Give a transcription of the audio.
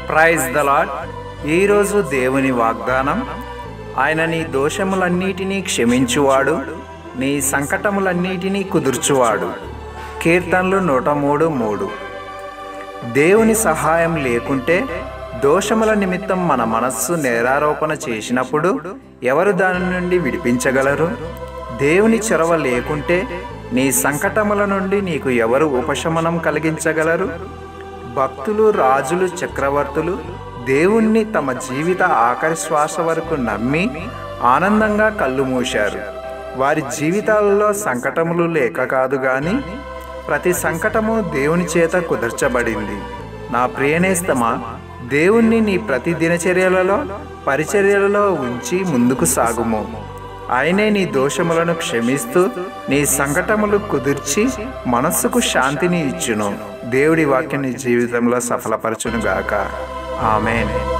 praise the lord ఈరోజు దేవుని వాగ్దానం ఆయన నీ దోషములన్నిటినీ క్షమించువాడు నీ సంకటములన్నిటినీ కుదుర్చువాడు కీర్తనలు నూట మూడు మూడు దేవుని సహాయం లేకుంటే దోషముల నిమిత్తం మన మనస్సు నేరారోపణ చేసినప్పుడు ఎవరు దాని నుండి విడిపించగలరు దేవుని చొరవ లేకుంటే నీ సంకటముల నుండి నీకు ఎవరు ఉపశమనం కలిగించగలరు భక్తులు రాజులు చక్రవర్తులు దేవుణ్ణి తమ జీవిత ఆఖరి శ్వాస వరకు నమ్మి ఆనందంగా కళ్ళు మూశారు వారి జీవితాలలో సంకటములు లేక కాదు గాని ప్రతి సంకటము దేవుని చేత కుదర్చబడింది నా ప్రియనేస్తమా దేవుణ్ణి నీ ప్రతి దినచర్యలలో పరిచర్యలలో ఉంచి ముందుకు సాగుము ఆయనే నీ దోషములను క్షమిస్తూ నీ సంకటములు కుదిర్చి మనస్సుకు శాంతిని ఇచ్చును దేవుడి వాక్యం నీ జీవితంలో సఫలపరచునుగాక ఆమెన్